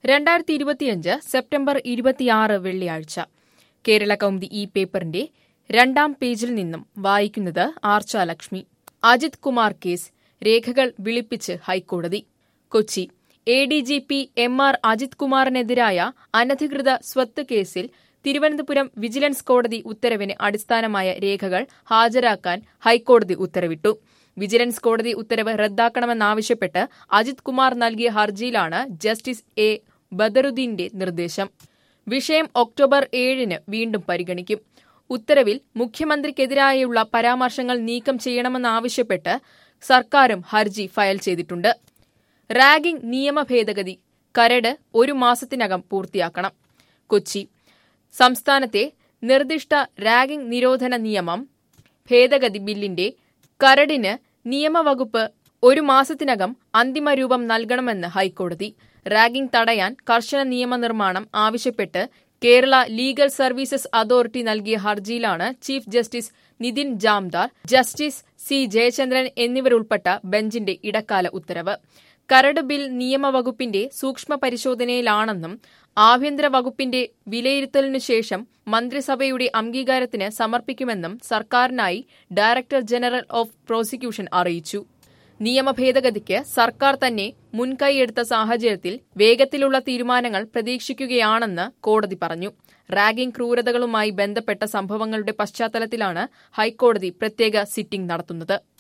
രണ്ടായിരത്തി ഇരുപത്തിയഞ്ച് സെപ്റ്റംബർ ഇരുപത്തിയാറ് വെള്ളിയാഴ്ച കേരള കൗമുദി ഈ പേപ്പറിന്റെ രണ്ടാം പേജിൽ നിന്നും വായിക്കുന്നത് ആർച്ച ലക്ഷ്മി അജിത് കുമാർ കേസ് രേഖകൾ വിളിപ്പിച്ച് ഹൈക്കോടതി Kochi A D G P M R Ajith കുമാറിനെതിരായ അനധികൃത സ്വത്ത് കേസിൽ തിരുവനന്തപുരം വിജിലൻസ് കോടതി ഉത്തരവിന് അടിസ്ഥാനമായ രേഖകൾ ഹാജരാക്കാൻ ഹൈക്കോടതി ഉത്തരവിട്ടു വിജിലൻസ് കോടതി ഉത്തരവ് റദ്ദാക്കണമെന്നാവശ്യപ്പെട്ട് അജിത് കുമാർ നൽകിയ ഹർജിയിലാണ് ജസ്റ്റിസ് എ ബദറുദ്ദീന്റെ നിർദ്ദേശം വിഷയം ഒക്ടോബർ ഏഴിന് വീണ്ടും പരിഗണിക്കും ഉത്തരവിൽ മുഖ്യമന്ത്രിക്കെതിരായുള്ള പരാമർശങ്ങൾ നീക്കം ചെയ്യണമെന്നാവശ്യപ്പെട്ട് സർക്കാരും ഹർജി ഫയൽ ചെയ്തിട്ടുണ്ട് റാഗിംഗ് നിയമ ഭേദഗതി കരട് ഒരു മാസത്തിനകം പൂർത്തിയാക്കണം കൊച്ചി സംസ്ഥാനത്തെ നിർദ്ദിഷ്ട റാഗിംഗ് നിരോധന നിയമം ഭേദഗതി ബില്ലിന്റെ കരടിന് നിയമവകുപ്പ് ഒരു മാസത്തിനകം അന്തിമ രൂപം നൽകണമെന്ന് ഹൈക്കോടതി റാഗിംഗ് തടയാൻ കർശന നിയമനിർമ്മാണം ആവശ്യപ്പെട്ട് കേരള ലീഗൽ സർവീസസ് അതോറിറ്റി നൽകിയ ഹർജിയിലാണ് chief justice Nitin Jamdar justice C Jayachandran എന്നിവരുൾപ്പെട്ട ബെഞ്ചിന്റെ ഇടക്കാല ഉത്തരവ് കരട് ബിൽ നിയമവകുപ്പിന്റെ സൂക്ഷ്മ പരിശോധനയിലാണെന്നും ആഭ്യന്തര വകുപ്പിന്റെ വിലയിരുത്തലിനു ശേഷം മന്ത്രിസഭയുടെ അംഗീകാരത്തിന് സമർപ്പിക്കുമെന്നും സർക്കാരിനായി ഡയറക്ടർ ജനറൽ ഓഫ് പ്രോസിക്യൂഷൻ അറിയിച്ചു നിയമ ഭേദഗതിക്ക് സർക്കാർ തന്നെ മുൻകൈയെടുത്ത സാഹചര്യത്തിൽ വേഗത്തിലുള്ള തീരുമാനങ്ങൾ പ്രതീക്ഷിക്കുകയാണെന്ന് കോടതി പറഞ്ഞു റാഗിംഗ് ക്രൂരതകളുമായി ബന്ധപ്പെട്ട സംഭവങ്ങളുടെ പശ്ചാത്തലത്തിലാണ് ഹൈക്കോടതി പ്രത്യേക സിറ്റിംഗ് നടത്തുന്നത്